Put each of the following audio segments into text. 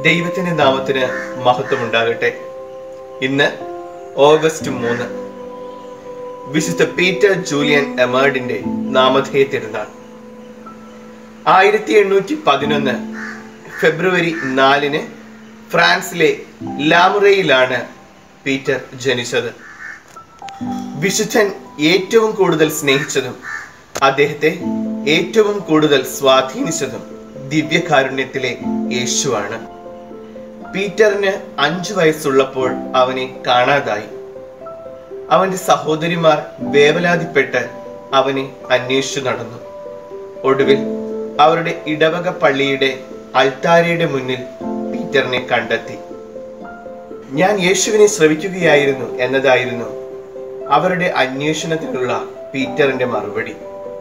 ദൈവത്തിന്റെ നാമത്തിന് മഹത്വമുണ്ടാകട്ടെ ഇന്ന് ഓഗസ്റ്റ് മൂന്ന് വിശുദ്ധ പീറ്റർ ജൂലിയൻ എമേർഡിന്റെ നാമധേയ തിരുനാൾ ആയിരത്തി എണ്ണൂറ്റി പതിനൊന്ന് ഫെബ്രുവരി നാലിന് ഫ്രാൻസിലെ ലാമുറയിലാണ് പീറ്റർ ജനിച്ചത് വിശുദ്ധൻ ഏറ്റവും കൂടുതൽ സ്നേഹിച്ചതും അദ്ദേഹത്തെ ഏറ്റവും കൂടുതൽ സ്വാധീനിച്ചതും ദിവ്യകാരുണ്യത്തിലെ യേശുവാണ് പീറ്ററിന് അഞ്ചു വയസ്സുള്ളപ്പോൾ അവനെ കാണാതായി അവന്റെ സഹോദരിമാർ വേവലാതിപ്പെട്ട് അവനെ അന്വേഷിച്ചു നടന്നു ഒടുവിൽ അവരുടെ ഇടവക പള്ളിയുടെ അൾത്താരയുടെ മുന്നിൽ പീറ്ററിനെ കണ്ടെത്തി ഞാൻ യേശുവിനെ ശ്രവിക്കുകയായിരുന്നു എന്നതായിരുന്നു അവരുടെ അന്വേഷണത്തിനുള്ള പീറ്ററിന്റെ മറുപടി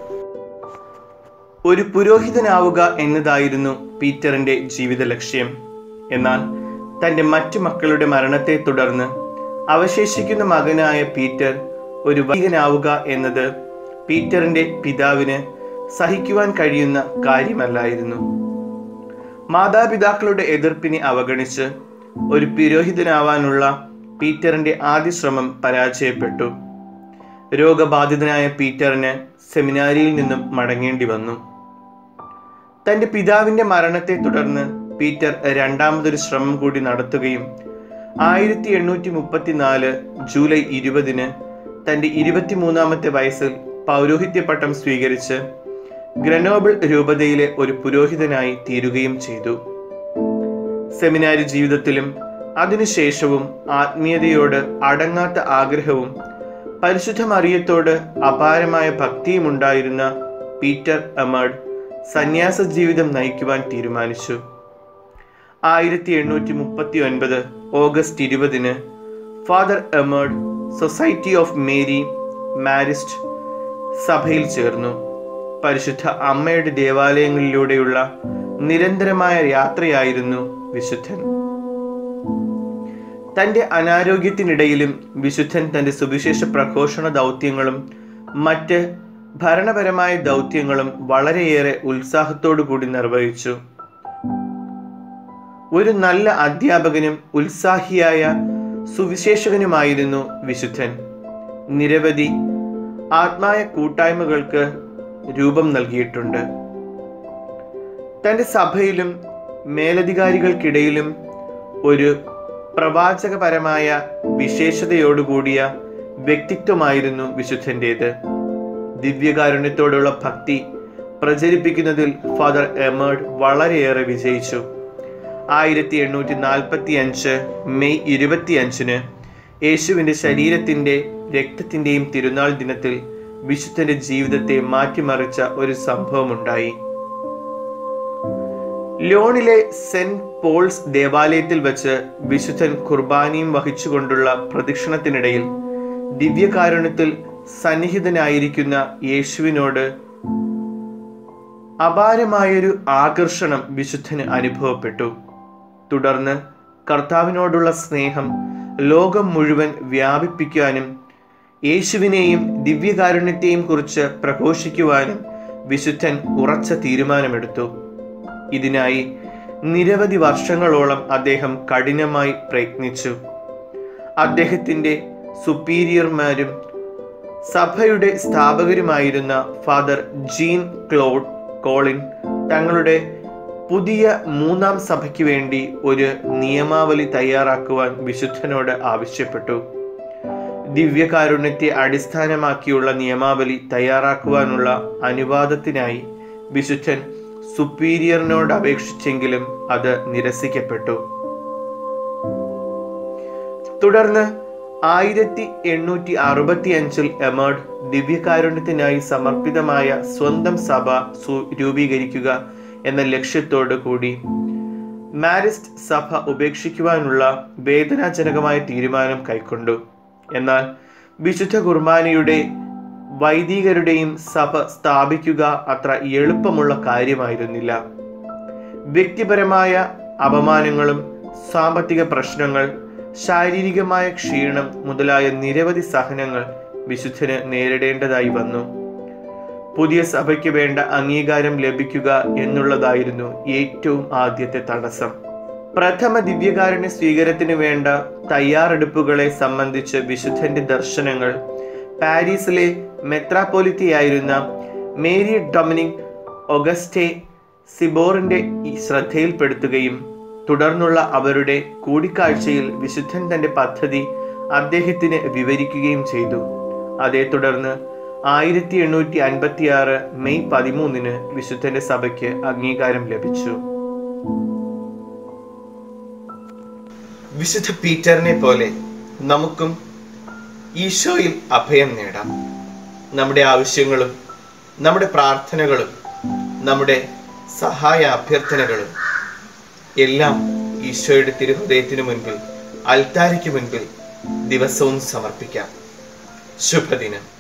ഒരു പുരോഹിതനാവുക എന്നതായിരുന്നു പീറ്ററിന്റെ ജീവിത ലക്ഷ്യം എന്നാൽ തന്റെ മറ്റു മക്കളുടെ മരണത്തെ തുടർന്ന് അവശേഷിക്കുന്ന മകനായ പീറ്റർ ഒരു വൈദികനാവുക എന്നത് പീറ്ററിന്റെ പിതാവിന് സഹിക്കുവാൻ കഴിയുന്ന കാര്യമല്ലായിരുന്നു മാതാപിതാക്കളുടെ എതിർപ്പിനെ അവഗണിച്ച് ഒരു പുരോഹിതനാവാനുള്ള പീറ്ററിന്റെ ആദ്യ ശ്രമം പരാജയപ്പെട്ടു രോഗബാധിതനായ പീറ്ററിന് സെമിനാരിയിൽ നിന്നും മടങ്ങേണ്ടി വന്നു തന്റെ പിതാവിന്റെ മരണത്തെ തുടർന്ന് പീറ്റർ രണ്ടാമതൊരു ശ്രമം കൂടി നടത്തുകയും ആയിരത്തി എണ്ണൂറ്റി മുപ്പത്തിനാല് ജൂലൈ ഇരുപതിന് തന്റെ ഇരുപത്തിമൂന്നാമത്തെ വയസ്സിൽ പൗരോഹിത്യ പട്ടം സ്വീകരിച്ച് ഗ്രനോബിൾ രൂപതയിലെ ഒരു പുരോഹിതനായി തീരുകയും ചെയ്തു സെമിനാരി ജീവിതത്തിലും അതിനുശേഷവും ആത്മീയതയോട് അടങ്ങാത്ത ആഗ്രഹവും പരിശുദ്ധ മറിയത്തോട് അപാരമായ ഭക്തിയും ഉണ്ടായിരുന്ന പീറ്റർ അമേഡ് സന്യാസ ജീവിതം നയിക്കുവാൻ തീരുമാനിച്ചു ആയിരത്തി എണ്ണൂറ്റി മുപ്പത്തി ഒൻപത് ഓഗസ്റ്റ് ഇരുപതിന് ഫാദർ എമേഡ് സൊസൈറ്റി ഓഫ് മേരി മാരിസ്റ്റ് സഭയിൽ ചേർന്നു പരിശുദ്ധ അമ്മയുടെ ദേവാലയങ്ങളിലൂടെയുള്ള നിരന്തരമായ യാത്രയായിരുന്നു വിശുദ്ധൻ തന്റെ അനാരോഗ്യത്തിനിടയിലും വിശുദ്ധൻ തന്റെ സുവിശേഷ പ്രഘോഷണ ദൗത്യങ്ങളും മറ്റ് ഭരണപരമായ ദൗത്യങ്ങളും വളരെയേറെ ഉത്സാഹത്തോടു കൂടി നിർവഹിച്ചു ഒരു നല്ല അധ്യാപകനും ഉത്സാഹിയായ സുവിശേഷകനുമായിരുന്നു വിശുദ്ധൻ നിരവധി ആത്മായ കൂട്ടായ്മകൾക്ക് രൂപം നൽകിയിട്ടുണ്ട് തന്റെ സഭയിലും മേലധികാരികൾക്കിടയിലും ഒരു പ്രവാചകപരമായ വിശേഷതയോടുകൂടിയ വ്യക്തിത്വമായിരുന്നു വിശുദ്ധൻ്റേത് ദിവ്യകാരുണ്യത്തോടുള്ള ഭക്തി പ്രചരിപ്പിക്കുന്നതിൽ ഫാദർ എമേർഡ് വളരെയേറെ വിജയിച്ചു ആയിരത്തി എണ്ണൂറ്റി നാൽപ്പത്തി അഞ്ച് മെയ് ഇരുപത്തി അഞ്ചിന് യേശുവിൻ്റെ ശരീരത്തിൻ്റെ രക്തത്തിൻ്റെയും തിരുനാൾ ദിനത്തിൽ വിശുദ്ധന്റെ ജീവിതത്തെ മാറ്റിമറിച്ച ഒരു സംഭവമുണ്ടായി ലിയോണിലെ സെന്റ് പോൾസ് ദേവാലയത്തിൽ വെച്ച് വിശുദ്ധൻ കുർബാനയും വഹിച്ചുകൊണ്ടുള്ള പ്രദക്ഷിണത്തിനിടയിൽ ദിവ്യകാരുണ്യത്തിൽ സന്നിഹിതനായിരിക്കുന്ന യേശുവിനോട് അപാരമായൊരു ആകർഷണം വിശുദ്ധന് അനുഭവപ്പെട്ടു തുടർന്ന് കർത്താവിനോടുള്ള സ്നേഹം ലോകം മുഴുവൻ വ്യാപിപ്പിക്കാനും യേശുവിനെയും ദിവ്യകാരുണ്യത്തെയും കുറിച്ച് പ്രഘോഷിക്കുവാനും വിശുദ്ധൻ ഉറച്ച തീരുമാനമെടുത്തു ഇതിനായി നിരവധി വർഷങ്ങളോളം അദ്ദേഹം കഠിനമായി പ്രയത്നിച്ചു അദ്ദേഹത്തിൻ്റെ സുപ്പീരിയർമാരും സഭയുടെ സ്ഥാപകരുമായിരുന്ന ഫാദർ ജീൻ ക്ലോഡ് കോളിൻ തങ്ങളുടെ പുതിയ മൂന്നാം സഭയ്ക്ക് വേണ്ടി ഒരു നിയമാവലി തയ്യാറാക്കുവാൻ വിശുദ്ധനോട് ആവശ്യപ്പെട്ടു ദിവ്യകാരുണ്യത്തെ അടിസ്ഥാനമാക്കിയുള്ള നിയമാവലി തയ്യാറാക്കുവാനുള്ള അനുവാദത്തിനായി വിശുദ്ധൻ സുപ്പീരിയറിനോട് അപേക്ഷിച്ചെങ്കിലും അത് നിരസിക്കപ്പെട്ടു തുടർന്ന് ആയിരത്തി എണ്ണൂറ്റി അറുപത്തി അഞ്ചിൽ എമേർഡ് ദിവ്യകാരുണ്യത്തിനായി സമർപ്പിതമായ സ്വന്തം സഭ രൂപീകരിക്കുക എന്ന ലക്ഷ്യത്തോടു കൂടി മാരിസ്റ്റ് സഭ ഉപേക്ഷിക്കുവാനുള്ള വേദനാജനകമായ തീരുമാനം കൈക്കൊണ്ടു എന്നാൽ വിശുദ്ധ കുർബാനയുടെ വൈദികരുടെയും സഭ സ്ഥാപിക്കുക അത്ര എളുപ്പമുള്ള കാര്യമായിരുന്നില്ല വ്യക്തിപരമായ അപമാനങ്ങളും സാമ്പത്തിക പ്രശ്നങ്ങൾ ശാരീരികമായ ക്ഷീണം മുതലായ നിരവധി സഹനങ്ങൾ വിശുദ്ധന് നേരിടേണ്ടതായി വന്നു പുതിയ സഭയ്ക്ക് വേണ്ട അംഗീകാരം ലഭിക്കുക എന്നുള്ളതായിരുന്നു ഏറ്റവും ആദ്യത്തെ തടസ്സം പ്രഥമ ദിവ്യകാരുണ്യ സ്വീകരണത്തിന് വേണ്ട തയ്യാറെടുപ്പുകളെ സംബന്ധിച്ച് വിശുദ്ധന്റെ ദർശനങ്ങൾ പാരീസിലെ മെത്രാപ്പൊലിത്തിയായിരുന്ന മേരി ഡൊമിനിക് ഒഗസ്റ്റെ സിബോറിന്റെ ഈ ശ്രദ്ധയിൽപ്പെടുത്തുകയും തുടർന്നുള്ള അവരുടെ കൂടിക്കാഴ്ചയിൽ വിശുദ്ധൻ തന്റെ പദ്ധതി അദ്ദേഹത്തിന് വിവരിക്കുകയും ചെയ്തു അതേ തുടർന്ന് ആയിരത്തി എണ്ണൂറ്റി അൻപത്തി ആറ് മെയ് പതിമൂന്നിന് വിശുദ്ധന്റെ സഭയ്ക്ക് അംഗീകാരം ലഭിച്ചു വിശുദ്ധ പീറ്ററിനെ പോലെ നമുക്കും ഈശോയിൽ അഭയം നേടാം നമ്മുടെ ആവശ്യങ്ങളും നമ്മുടെ പ്രാർത്ഥനകളും നമ്മുടെ സഹായ അഭ്യർത്ഥനകളും എല്ലാം ഈശോയുടെ തിരുഹൃദയത്തിനു മുൻപിൽ അൽത്താരയ്ക്ക് മുൻപിൽ ദിവസവും സമർപ്പിക്കാം ശുഭദിനം